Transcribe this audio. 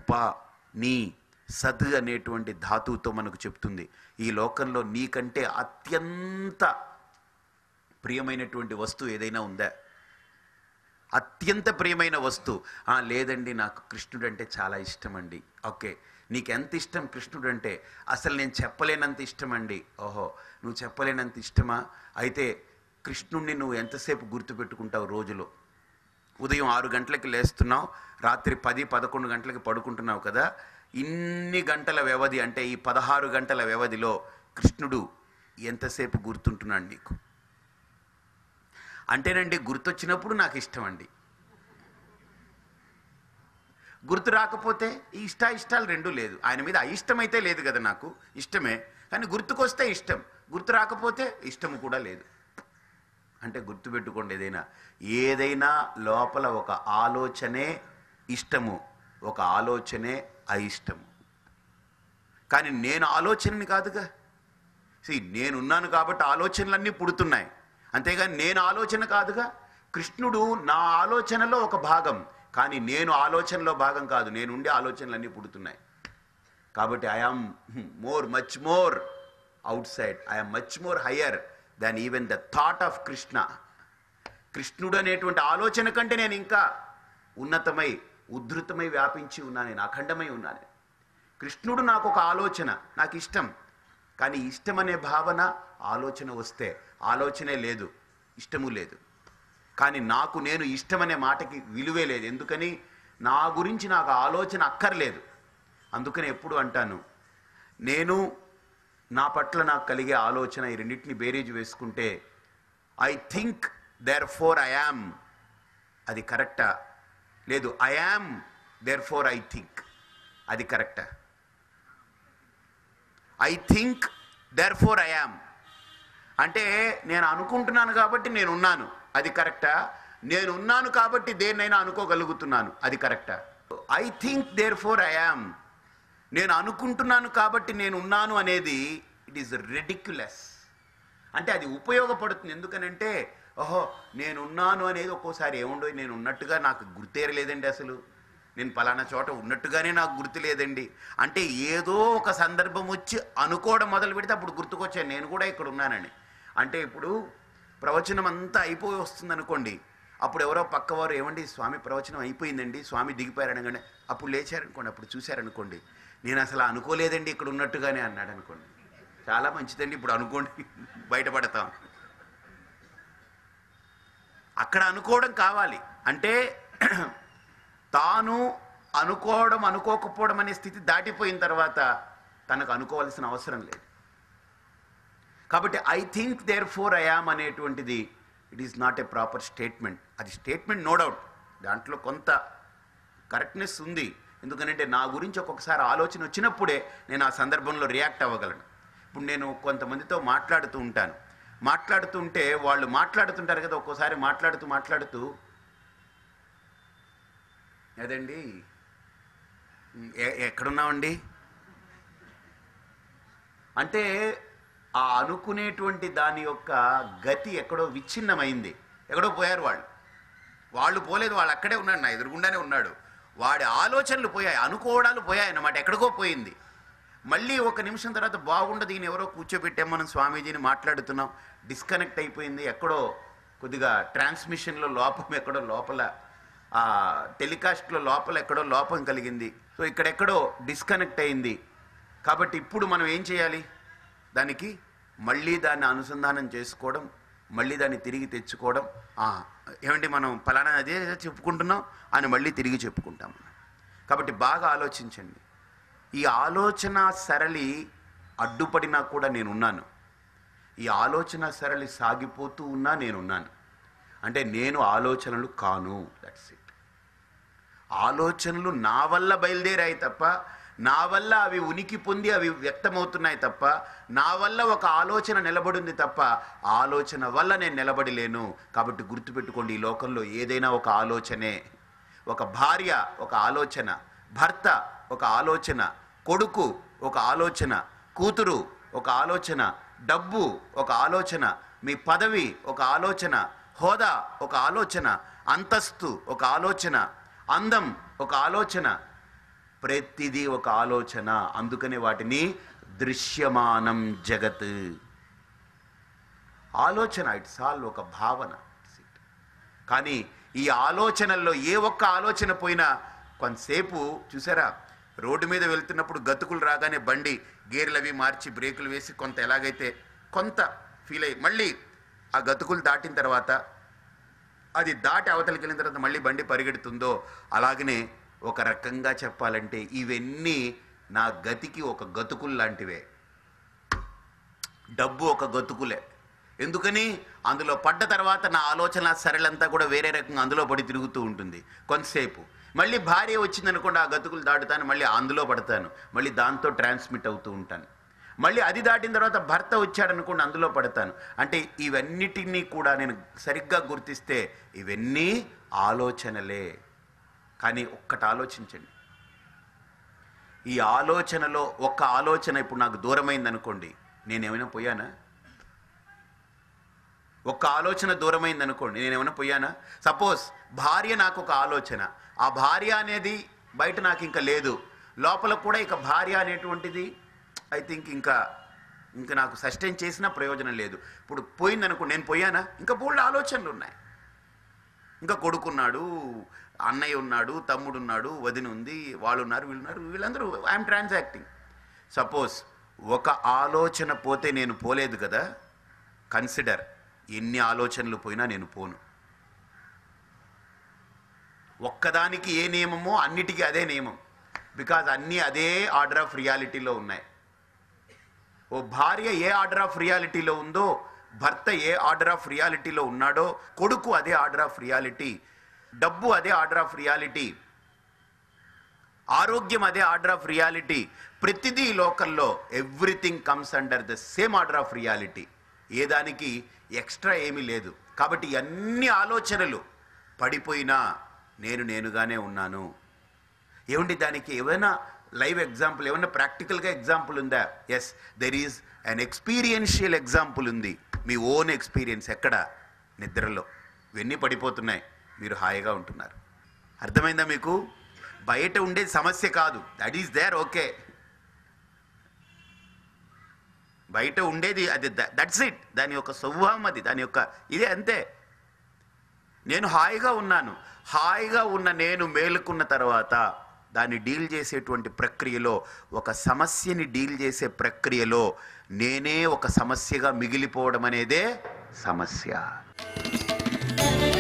ఉపా నీ సద్ అనేటువంటి ధాతువుతో మనకు చెప్తుంది ఈ లోకంలో నీకంటే అత్యంత ప్రియమైనటువంటి వస్తువు ఏదైనా ఉందా అత్యంత ప్రియమైన వస్తువు "ఆ, లేదండి నాకు కృష్ణుడు అంటే చాలా ఇష్టం అండి ఓకే నీకు ఎంత ఇష్టం కృష్ణుడు అంటే అసలు నేను చెప్పలేనంత ఇష్టం అండి ఓహో నువ్వు చెప్పలేనంత ఇష్టమా అయితే కృష్ణుణ్ణి నువ్వు ఎంతసేపు గుర్తుపెట్టుకుంటావు రోజులో ఉదయం ఆరు గంటలకి లేస్తున్నావు రాత్రి పది పదకొండు గంటలకి పడుకుంటున్నావు కదా ఇన్ని గంటల వ్యవధి అంటే ఈ పదహారు గంటల వ్యవధిలో కృష్ణుడు ఎంతసేపు గుర్తుంటున్నాడు నీకు అంటేనండి గుర్తొచ్చినప్పుడు నాకు ఇష్టం అండి గుర్తు రాకపోతే ఈ ఇష్ట ఇష్టాలు రెండూ లేదు ఆయన మీద అయిష్టమైతే లేదు కదా నాకు ఇష్టమే కానీ గుర్తుకొస్తే ఇష్టం గుర్తు రాకపోతే ఇష్టము కూడా లేదు అంటే గుర్తుపెట్టుకోండి ఏదైనా ఏదైనా లోపల ఒక ఆలోచనే ఇష్టము ఒక ఆలోచనే అయిష్టము కానీ నేను ఆలోచనని కాదుగా See, నేనున్నాను కాబట్టి ఆలోచనలన్నీ పుడుతున్నాయి అంతేగాని నేను ఆలోచన కాదుగా కృష్ణుడు నా ఆలోచనలో ఒక భాగం కానీ నేను ఆలోచనలో భాగం కాదు నేను ఉండే ఆలోచనలన్నీ పుడుతున్నాయి కాబట్టి I am more much more outside I'm much more higher than even the thought of Krishna కృష్ణుడు అనేటువంటి ఆలోచన కంటే నేను ఇంకా ఉన్నతమై ఉద్ధృతమై వ్యాపించి ఉన్నాను నేను అఖండమై ఉన్నాను కృష్ణుడు నాకు ఒక ఆలోచన నాకు ఇష్టం కానీ ఇష్టం అనే భావన ఆలోచన వస్తే ఆలోచనే లేదు ఇష్టము లేదు కానీ నాకు నేను ఇష్టమనే మాటకి విలువే లేదు ఎందుకని నా గురించి నాకు ఆలోచన అక్కర్లేదు అందుకని ఎప్పుడు అంటాను నేను నా పట్ల నాకు కలిగే ఆలోచన ఈ రెండింటిని బేరీజ్ వేసుకుంటే I think therefore I am అది కరెక్టా లేదు I am therefore I think అది కరెక్టా I think therefore I am అంటే నేను అనుకుంటున్నాను కాబట్టి నేను ఉన్నాను అది కరెక్టా నేను ఉన్నాను కాబట్టి దేన్నైనా అనుకోగలుగుతున్నాను అది కరెక్టా I think therefore I am నేను అనుకుంటున్నాను కాబట్టి నేను ఉన్నాను అనేది ఇట్ ఈస్ రెడిక్యులస్ అంటే అది ఉపయోగపడుతుంది ఎందుకనంటే ఓహో నేనున్నాను అనేది ఒక్కోసారి ఏముండో నేను ఉన్నట్టుగా నాకు గుర్తేరలేదండి అసలు నేను పలానా చోట ఉన్నట్టుగానే నాకు గుర్తు లేదండి అంటే ఏదో ఒక సందర్భం వచ్చి అనుకోవడం మొదలు పెడితే అప్పుడు గుర్తుకొచ్చాను నేను కూడా ఇక్కడ ఉన్నానని అంటే ఇప్పుడు ప్రవచనం అంతా అయిపోయి వస్తుంది అనుకోండి అప్పుడు ఎవరో పక్కవారు ఏమండి స్వామి ప్రవచనం అయిపోయిందండి స్వామి దిగిపోయారు అనగానే అప్పుడు లేచారనుకోండి అప్పుడు చూశారనుకోండి నేను అసలు అనుకోలేదండి ఇక్కడ ఉన్నట్టుగానే అన్నాడు అనుకోండి చాలా మంచిదండి ఇప్పుడు అనుకోండి బయటపడతాం అక్కడ అనుకోవడం కావాలి అంటే తాను అనుకోవడం అనుకోకపోవడం అనే స్థితి దాటిపోయిన తర్వాత తనకు అనుకోవాల్సిన అవసరం లేదు కాబట్టి I think therefore I am అనేటువంటిది it is not a proper statement అది స్టేట్మెంట్ నో డౌట్ దాంట్లో కొంత కరెక్ట్నెస్ ఉంది ఎందుకంటే నా గురించి ఒక్కొక్కసారి ఆలోచన వచ్చినప్పుడే నేను ఆ సందర్భంలో రియాక్ట్ అవ్వగలను ఇప్పుడు నేను కొంతమందితో మాట్లాడుతూ ఉంటాను మాట్లాడుతుంటే వాళ్ళు మాట్లాడుతుంటారు కదా ఒక్కోసారి మాట్లాడుతూ మాట్లాడుతూ అదండి ఎ- ఎక్కడున్నామండి అంటే ఆ అనుకునేటువంటి దాని యొక్క గతి ఎక్కడో విచ్ఛిన్నమైంది ఎక్కడో పోయారు వాళ్ళు వాళ్ళు పోలేదు వాళ్ళు అక్కడే ఉన్నాడు నా ఎదురుగుండానే ఉన్నాడు వాడి ఆలోచనలు పోయాయి అనుకోవడాలు పోయాయి అన్నమాట ఎక్కడికో పోయింది మళ్ళీ ఒక నిమిషం తర్వాత బాగుండదు ఈయన ఎవరో కూర్చోబెట్టాం మనం స్వామీజీని మాట్లాడుతున్నాం డిస్కనెక్ట్ అయిపోయింది ఎక్కడో కొద్దిగా ట్రాన్స్మిషన్లో లోపం ఎక్కడో లోపల ఆ టెలికాస్ట్లో లోపల ఎక్కడో లోపం కలిగింది సో ఇక్కడెక్కడో డిస్కనెక్ట్ అయింది కాబట్టి ఇప్పుడు మనం ఏం చేయాలి దానికి మళ్ళీ దాన్ని అనుసంధానం చేసుకోవడం మళ్ళీ దాన్ని తిరిగి తెచ్చుకోవడం ఆ, ఏమండి మనం ఫలానా అదే చెప్పుకుంటున్నాం అని మళ్ళీ తిరిగి చెప్పుకుంటాం కాబట్టి బాగా ఆలోచించండి ఈ ఆలోచన సరళి అడ్డుపడినా కూడా నేనున్నాను ఈ ఆలోచన సరళి సాగిపోతూ ఉన్నా నేనున్నాను అంటే నేను ఆలోచనలు కాను దట్స్ ఇట్ ఆలోచనలు నా వల్ల బయలుదేరాయి తప్ప నా వల్ల అవి ఉనికి పొంది అవి వ్యక్తమవుతున్నాయి తప్ప నా వల్ల ఒక ఆలోచన నిలబడింది తప్ప ఆలోచన వల్ల నేను నిలబడి లేను కాబట్టి గుర్తుపెట్టుకోండి ఈ లోకంలో ఏదైనా ఒక ఆలోచనే ఒక భార్య ఒక ఆలోచన భర్త ఒక ఆలోచన కొడుకు ఒక ఆలోచన కూతురు ఒక ఆలోచన డబ్బు ఒక ఆలోచన మీ పదవి ఒక ఆలోచన హోదా ఒక ఆలోచన అంతస్తు ఒక ఆలోచన అందం ఒక ఆలోచన ప్రతిదీ ఒక ఆలోచన అందుకనే వాటిని దృశ్యమానం జగత్ ఆలోచన ఇట్స్ ఆల్ ఒక భావన It's it. కానీ ఈ ఆలోచనల్లో ఏ ఒక్క ఆలోచన పోయినా కొంతసేపు చూసారా రోడ్డు మీద వెళ్తున్నప్పుడు గతుకులు రాగానే బండి గేర్లు అవి మార్చి బ్రేకులు వేసి కొంత ఎలాగైతే కొంత ఫీల్ అయ్యి మళ్ళీ ఆ గతుకులు దాటిన తర్వాత అది దాటి అవతలికి వెళ్ళిన తర్వాత మళ్ళీ బండి పరిగెడుతుందో అలాగనే ఒక రకంగా చెప్పాలంటే ఇవన్నీ నా గతికి ఒక గతుకులు లాంటివే డబ్బు ఒక గతుకులే ఎందుకని అందులో పడ్డ తర్వాత నా ఆలోచన సరళంతా కూడా వేరే రకంగా అందులో పడి తిరుగుతూ ఉంటుంది కొంతసేపు మళ్ళీ భార్య వచ్చిందనుకోండి ఆ గతుకులు దాటుతాను మళ్ళీ అందులో పడతాను మళ్ళీ దాంతో ట్రాన్స్మిట్ అవుతూ ఉంటాను మళ్ళీ అది దాటిన తర్వాత భర్త వచ్చాడనుకోండి అందులో పడతాను అంటే ఇవన్నిటినీ కూడా నేను సరిగ్గా గుర్తిస్తే ఇవన్నీ ఆలోచనలే కానీ ఒక్కటి ఆలోచించండి ఈ ఆలోచనలో ఒక్క ఆలోచన ఇప్పుడు నాకు దూరమైంది అనుకోండి నేనేమైనా పోయానా ఒక్క ఆలోచన దూరమైంది అనుకోండి నేనేమైనా పోయానా సపోజ్ భార్య నాకు ఒక ఆలోచన ఆ భార్య అనేది బయట నాకు ఇంకా లేదు లోపల కూడా ఇక భార్య అనేటువంటిది ఐ థింక్ ఇంకా ఇంకా నాకు సస్టైన్ చేసినా ప్రయోజనం లేదు ఇప్పుడు పోయింది అనుకోండి నేను పోయానా ఇంకా బోల్డ్ ఆలోచనలు ఉన్నాయి ఇంకా కొడుకున్నాడు అన్నయ్య ఉన్నాడు తమ్ముడు ఉన్నాడు వదిన ఉంది వాళ్ళు ఉన్నారు వీళ్ళు ఉన్నారు వీళ్ళందరూ ఐఎమ్ ట్రాన్సాక్టింగ్ సపోజ్ ఒక ఆలోచన పోతే నేను పోలేదు కదా కన్సిడర్ ఎన్ని ఆలోచనలు పోయినా నేను పోను ఒక్కదానికి ఏ నియమమో అన్నిటికీ అదే నియమం బికాజ్ అన్నీ అదే ఆర్డర్ ఆఫ్ రియాలిటీలో ఉన్నాయి ఓ భార్య ఏ ఆర్డర్ ఆఫ్ రియాలిటీలో ఉందో భర్త ఏ ఆర్డర్ ఆఫ్ రియాలిటీలో ఉన్నాడో కొడుకు అదే ఆర్డర్ ఆఫ్ రియాలిటీ డబ్బు అదే ఆర్డర్ ఆఫ్ రియాలిటీ ఆరోగ్యం అదే ఆర్డర్ ఆఫ్ రియాలిటీ ప్రతిదీ ఈ లోకల్లో everything comes under the same order of reality ఏ దానికి ఎక్స్ట్రా ఏమీ లేదు కాబట్టి అన్ని ఆలోచనలు పడిపోయినా నేను నేనుగానే ఉన్నాను ఏమండి దానికి ఏమైనా లైవ్ ఎగ్జాంపుల్ ఏమైనా ప్రాక్టికల్గా ఎగ్జాంపుల్ ఉందా yes there is an experiential example ఉంది మీ ఓన్ ఎక్స్పీరియన్స్ ఎక్కడ నిద్రలో ఇవన్నీ పడిపోతున్నాయి మీరు హాయిగా ఉంటున్నారు అర్థమైందా మీకు బయట ఉండే సమస్య కాదు దట్ ఈస్ దేర్ ఓకే బయట ఉండేది అది దట్స్ ఇట్ దాని యొక్క స్వభావం అది దాని యొక్క ఇదే అంతే నేను హాయిగా ఉన్నాను హాయిగా ఉన్న నేను మేలుకున్న తర్వాత దాన్ని డీల్ చేసేటువంటి ప్రక్రియలో ఒక సమస్యని డీల్ చేసే ప్రక్రియలో నేనే ఒక సమస్యగా మిగిలిపోవడం అనేదే సమస్య